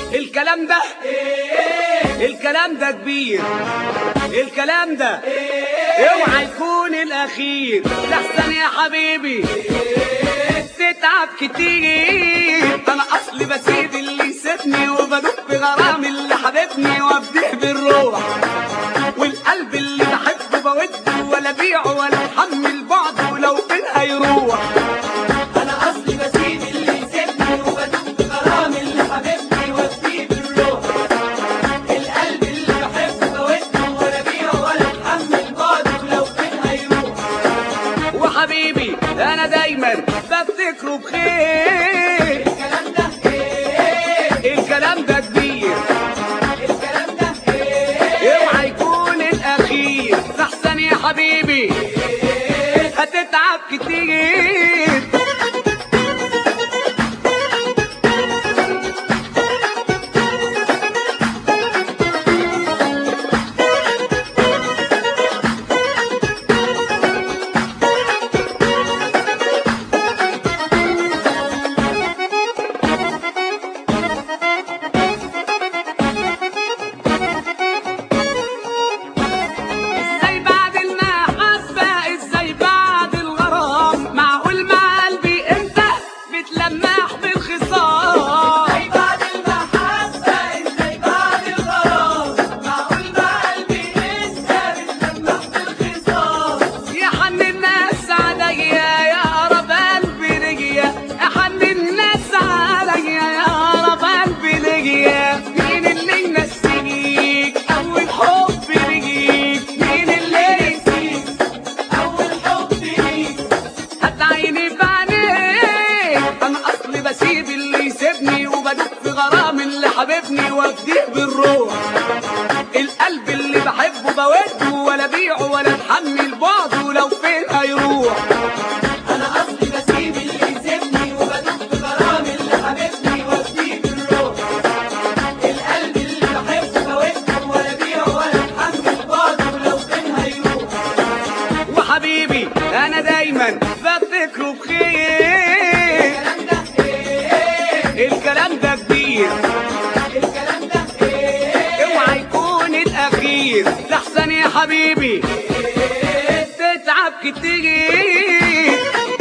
الكلام ده الكلام ده كبير الكلام ده اوعى يكون الاخير لحسن يا حبيبي تتعب كتير انا اصلي بسيب اللي يسيبني وبدوب في غرام اللي حبيبني وابديه بالروح والقلب اللي بحبه بوده ولا بيعه ولا اتحمل بعده ولو فين هيروح انا اصلي بسيب اللي يسيبني وبدوب غرام اللي حبيبني واسيب الروح القلب اللي بحبه بوده ولا بيعه ولا اتحمل بعده ولو فين هيروح وحبيبي انا دايما بفتكره بخير الكلام ده ايه الكلام ده كبير الكلام ده ايه اوعى يكون الاخير احسن يا حبيبي هتتعب كتير ازاي بعد المحبة ازاي بعد الغرام معقول مع قلبي انت بتلمح بالخصام ازاي بعد المحبة ازاي بعد الغرام معقول مع قلبي انت بتلمح بالخصام يا حن الناس عليا يا قرب قلبي ليا يا حن الناس عليا يا قرب قلبي ليا مين اللي ينسيك اول حب ليك مين اللي ينسيك اول حب ليك حتى عيني بعينيك انا اصلي بسيب اللي يسيبني وبدوب في غرام اللي حبيبني وافديه بالروح القلب اللي بحبه بوده ولا بيعه ولا اتحمل بعضه لو فين هيروح انا اصلي بسيب اللي يسيبني وبدوب في غرام اللي حبيبني واسيب الروح القلب اللي بحبه بوده ولا بيعه ولا اتحمل بعضه ولو فين هيروح وحبيبي انا دايما بفتكره بخير الكلام ده ايه الكلام ده كبير الكلام ده ايه اوعى يكون الاخير لحسن يا حبيبي تتعب كتير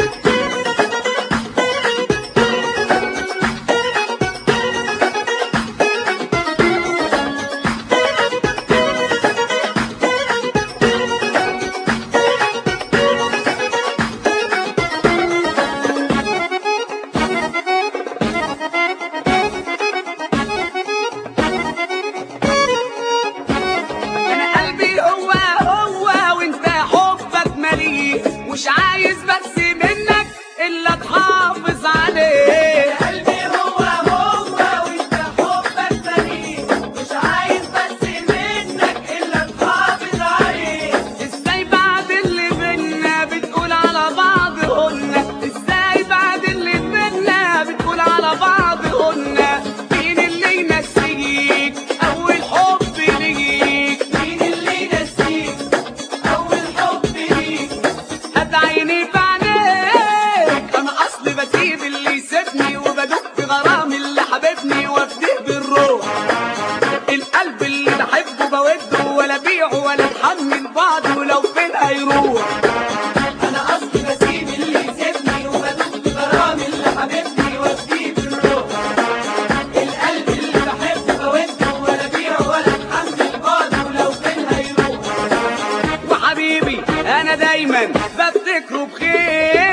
انا قلبي هو هو وانت حبك مليء مش عايز بس منك الا تحافظ عليه قلبي هو هو وانت حبك بريء مش عايز بس منك الا تحافظ عليه ازاي بعد اللي بينا بتقول على بعض قلنا ازاي بعد اللي بينا بتقول على بعض قلنا مين اللي ينسيك اول حب ليك مين اللي ينسيك اول حب ليك هات عيني بعينيك انا اصلي بسيب اللي يسيبني وبدوب في غرام اللي حبيبني وافديه بالروح القلب اللي بحبه بوده ولا بيعه ولا اتحمل بعضه ولو فين هيروح انا اصلي بسيب اللي يسيبني وبدوب في غرام اللي حبيبني واسيب الروح القلب اللي بحبه بوده ولا بيعه ولا اتحمل بعضه ولو فين هيروح وحبيبي انا دايما بفتكره بخير